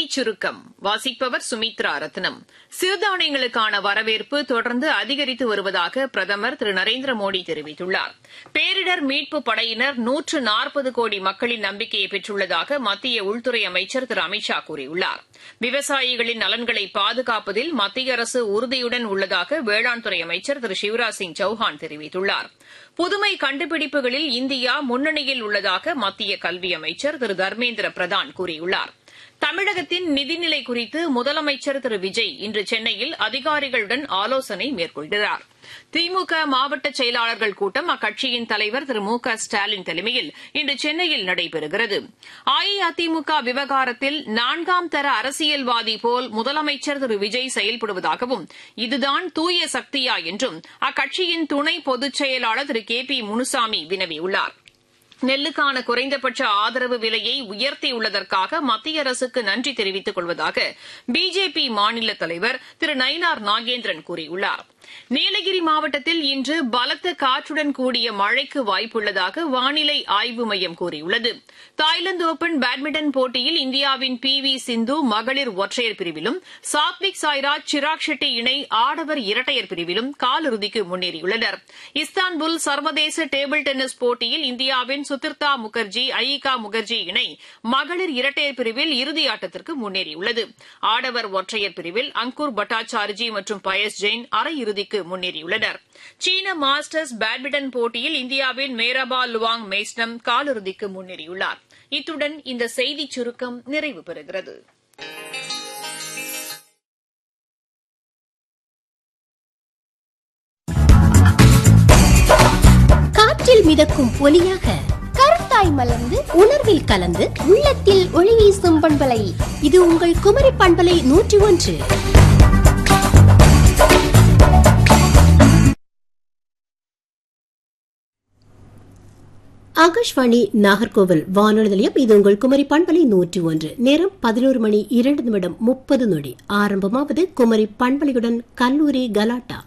செய்திச் சுருக்கம் வாசிப்பவர் சுமித்ரா ரத்னம் சிறுதானியங்களுக்கான வரவேற்பு தொடர்ந்து அதிகரித்து வருவதாக பிரதமர் திரு நரேந்திர மோடி தெரிவித்துள்ளார் பேரிடர் மீட்புப் படையினர் நூற்று நாற்பது கோடி மக்களின் நம்பிக்கையை பெற்றுள்ளதாக மத்திய உள்துறை அமைச்சர் திரு அமித் ஷா கூறியுள்ளார் விவசாயிகளின் நலன்களை பாதுகாப்பதில் மத்திய அரசு உறுதியுடன் உள்ளதாக வேளாண் துறை அமைச்சர் திரு சிவராஜ் சிங் சௌஹான் தெரிவித்துள்ளார் புதுமை கண்டுபிடிப்புகளில் இந்தியா முன்னணியில் உள்ளதாக மத்திய கல்வி அமைச்சர் திரு தர்மேந்திர பிரதான் கூறியுள்ளார் தமிழகத்தின் நிதிநிலை குறித்து முதலமைச்சர் திரு விஜய் இன்று சென்னையில் அதிகாரிகளுடன் ஆலோசனை மேற்கொள்கிறார் திமுக மாவட்ட செயலாளர்கள் கூட்டம் அக்கட்சியின் தலைவர் திரு மு க ஸ்டாலின் தலைமையில் இன்று சென்னையில் நடைபெறுகிறது அஇஅதிமுக விவகாரத்தில் நான்காம் தர அரசியல்வாதி போல் முதலமைச்சர் திரு விஜய் செயல்படுவதாகவும் இதுதான் தூய சக்தியா என்றும் அக்கட்சியின் துணை பொதுச் செயலாளர் திரு கே பி முனுசாமி வினவியுள்ளார் நெல்லுக்கான குறைந்தபட்ச ஆதரவு விலையை உயர்த்தியுள்ளதற்காக மத்திய அரசுக்கு நன்றி தெரிவித்துக் கொள்வதாக பிஜேபி மாநில தலைவர் திரு நயினார் நாகேந்திரன் கூறியுள்ளார் நீலகிரி மாவட்டத்தில் இன்று பலத்த காற்றுடன் கூடிய மழைக்கு வாய்ப்புள்ளதாக வானிலை ஆய்வு மையம் கூறியுள்ளது தாய்லாந்து ஓபன் பேட்மிண்டன் போட்டியில் இந்தியாவின் பி வி சிந்து மகளிர் ஒற்றையர் பிரிவிலும் சாத்விக் சாய்ராஜ் சிராக் ஷெட்டி இணை ஆடவர் இரட்டையர் பிரிவிலும் காலிறுதிக்கு முன்னேறியுள்ளனர் இஸ்தான்புல் சர்வதேச டேபிள் டென்னிஸ் போட்டியில் இந்தியாவின் சுதிர்தா முகர்ஜி அயிகா முகர்ஜி இணை மகளிர் இரட்டையர் பிரிவில் இறுதியாட்டத்திற்கு முன்னேறியுள்ளது ஆடவர் ஒற்றையர் பிரிவில் அங்கூர் பட்டாச்சார்ஜி மற்றும் பயஸ் ஜெயின் அரையிறுதிக்கு முன்னேறியுள்ளனர் சீன மாஸ்டர்ஸ் பேட்மிண்டன் போட்டியில் இந்தியாவின் மேராபா லுவாங் மேஸ்னம் காலிறுதிக்கு முன்னேறியுள்ளார் இத்துடன் இந்த செய்திச் சுருக்கம் நிறைவு பெறுகிறது காற்றில் மிதக்கும் ஒலியாக கருத்தாய் மலர்ந்து உணர்வில் கலந்து உள்ளத்தில் ஒளி வீசும் பண்பலை இது உங்கள் குமரி பண்பலை நூற்றி ஒன்று ஆகாஷ்வாணி நாகர்கோவில் வானொலி நிலையம் இது உங்கள் குமரி பண்பலை நூற்றி ஒன்று நேரம் பதினோரு மணி இரண்டு நிமிடம் முப்பது நொடி ஆரம்பமாவது குமரி பண்பலையுடன் கல்லூரி கலாட்டா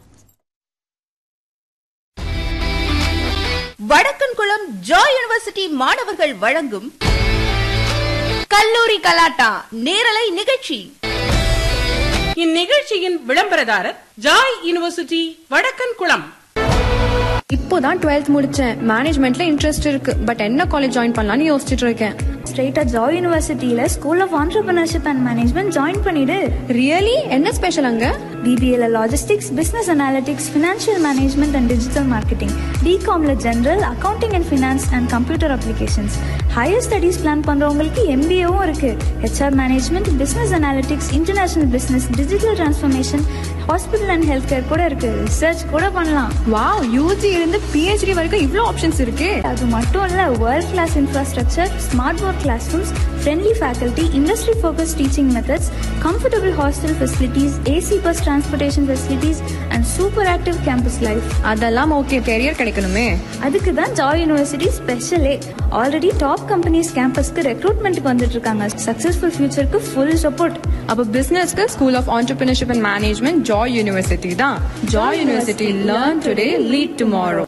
வடக்கன்குளம் ஜாய் யூனிவர்சிட்டி மாணவர்கள் வழங்கும் கல்லூரி கலாட்டா நேரலை நிகழ்ச்சி இந்நிகழ்ச்சியின் விளம்பரதாரர் ஜாய் யூனிவர்சிட்டி வடக்கன் குளம் இப்போதான் டுவெல்த் முடிச்சேன் மேனேஜ்மெண்ட்ல இன்ட்ரெஸ்ட் இருக்கு பட் என்ன காலேஜ் ஜாயின் பண்ணலாம்னு யோசிச்சுட்டு இருக்கேன் ஸ்ட்ரெயிட்டா ஜாய் யூனிவர்சிட்டியில school of entrepreneurship and management join பண்ணிடு ரியலி என்ன ஸ்பெஷல் அங்க பிபிஏல logistics business analytics financial management and digital marketing பிகாம்ல general accounting and finance and computer applications higher studies plan பண்றவங்களுக்கு எம்பிஏவும் இருக்கு HR management business analytics international business digital transformation hospital and health care கூட இருக்கு research கூட பண்ணலாம் wow UG இருந்து PhD வரைக்கும் இவ்ளோ ஆப்ஷன்ஸ் இருக்கு அது மட்டும் இல்ல world class infrastructure smart work class rooms friendly faculty industry focus teaching methods comfortable hostel facilities AC bus transportation facilities and super active campus life அதெல்லாம் ஓகே கெரியர் கிடைக்கணுமே அதுக்கு தான் ஜாய் யூனிவர்சிட்டி ஸ்பெஷலே ஆல்ரெடி டாப் கம்பெனிஸ் கேம்பஸ்க்கு ரெக்ரூட்மெண்ட்க்கு வந்துட்டு இருக்காங்க successful ஃபியூச்சருக்கு ஃபுல் சப்போர்ட் அப்ப பிசினஸ்க்கு school of entrepreneurship and management Joy university தான் Joy university learn today lead tomorrow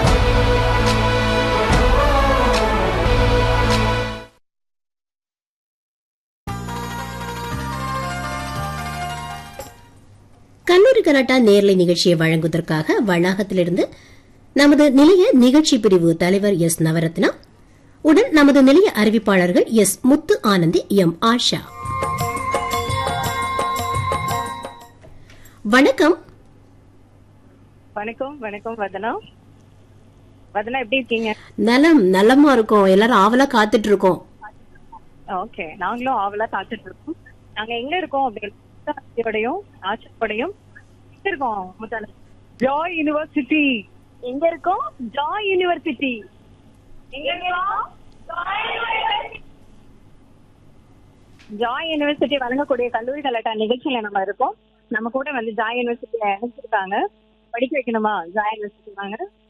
கல்லூரி கலாட்டா நேரலை நிகழ்ச்சியை வழங்குவதற்காக வளாகத்திலிருந்து நமது நிலைய நிகழ்ச்சி பிரிவு தலைவர் எஸ் நவரத்னா உடன் நமது நிலைய அறிவிப்பாளர்கள் எஸ் முத்து ஆனந்தி எம் ஆஷா வணக்கம் வணக்கம் வணக்கம் வதனா வதனா எப்படி இருக்கீங்க நலம் நலமா இருக்கோம் எல்லாரும் ஆவலா காத்துட்டு இருக்கோம் ஓகே நாங்களும் ஆவலா காத்துட்டு இருக்கோம் நாங்க எங்க இருக்கோம் அப்படியோடையும் ஆச்சரியோடையும் எங்க இருக்கோம் முத்தான ஜாய் யூனிவர்சிட்டி எங்க இருக்கோம் ஜாய் யூனிவர்சிட்டி எங்க இருக்கோம் ஜாய் யூனிவர்சிட்டி வழங்கக்கூடிய கல்லூரி கலாட்டா நிகழ்ச்சியில நம்ம இருக்கோம் நம்ம கூட வந்து ஜாய் யூனிவர்சிட்டியில இணைச்சிருக்காங்க படிக்க வைக்கணுமா ஜாய் யூனிவர்சிட்டி வாங்க